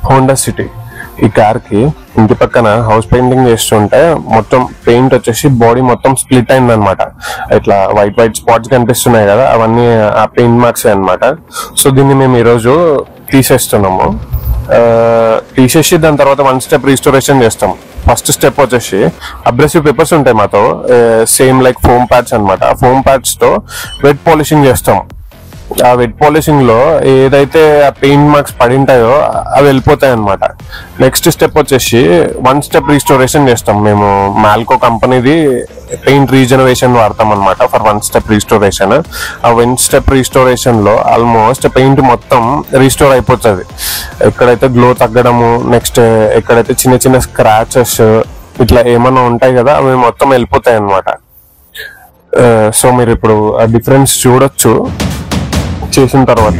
Honda city ఈ car కి ఇంటి పక్కన హౌస్ పెయింటింగ్ చేస్తుంటే మొత్తం పెయింట్ వచ్చేసి బాడీ మొత్తం స్ప్లిట్ అయింది అనమాట ఇట్లా వైట్ వైట్ స్పాట్స్ కనిపిస్తున్నాయి కదా అవన్నీ ఆ పెయింట్ మార్క్స్ అన్నమాట సో దీన్ని మేము ఈరోజు తీసేస్తున్నాము ఆ, తీసేసి దాని తర్వాత వన్ స్టెప్ రీస్టోరేషన్ చేస్తాం ఫస్ట్ స్టెప్ వచ్చేసి అబ్రెసివ్ పేపర్స్ ఉంటాయి మాతో సేమ్ లైక్ ఫోమ్ ప్యాడ్స్ అనమాట ఆ ఫోమ్ ప్యాడ్స్ తో వెట్ పాలిషింగ్ చేస్తాం ఆ వెట్ పాలిషింగ్ లో ఏదైతే ఆ పెయింట్ మార్క్స్ పడి ఉంటాయో అవి వెళ్ళిపోతాయి అనమాట నెక్స్ట్ స్టెప్ వచ్చేసి వన్ స్టెప్ రీస్టోరేషన్ చేస్తాం మేము మాల్కో కంపెనీది పెయింట్ రీజనరేషన్ వాడతాం అనమాట ఫర్ వన్ స్టెప్ రీస్టోరేషన్ ఆ వన్ స్టెప్ రీస్టోరేషన్ లో ఆల్మోస్ట్ పెయింట్ మొత్తం రీస్టోర్ అయిపోతుంది ఎక్కడైతే గ్లో తగ్గడము నెక్స్ట్ ఎక్కడైతే చిన్న చిన్న స్క్రాచెస్ ఇట్లా ఏమన్నా ఉంటాయి కదా అవి మొత్తం వెళ్ళిపోతాయి అనమాట సో మీరు ఇప్పుడు ఆ డిఫరెన్స్ చూడొచ్చు చేసిన తర్వాత